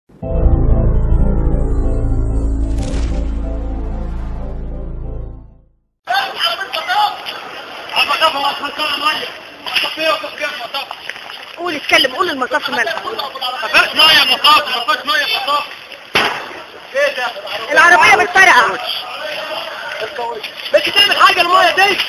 قول اتكلم قول المصاف مالها ما فيهاش ميه مصاف ما فيهاش ميه مصاف ايه ده العربية متسرقة مش تعمل حاجه الميه دي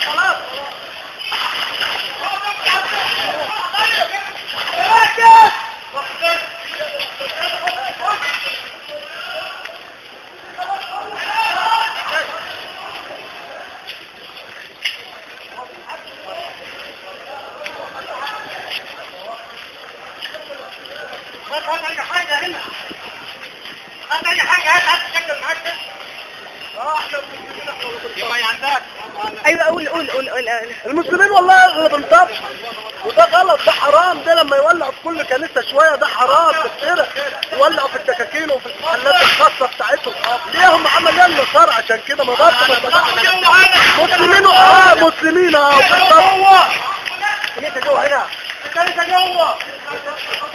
هات اي حاجه هنا هات اي حاجه هات هات تسجل معاك ده اه احنا يبقى عندك ايوه قول قول قول قول المسلمين والله اللي بنطبش وده غلط ده حرام ده لما يولع في كل كنيسة شوية ده حرام تفترق يولعوا في الدكاكين وفي المحلات الخاصة بتاعتهم ليه هم عملوا النصارى عشان كده ما برضه مسلمين اه مسلمين اه بالظبط كنيسة جوه هنا كنيسة جوه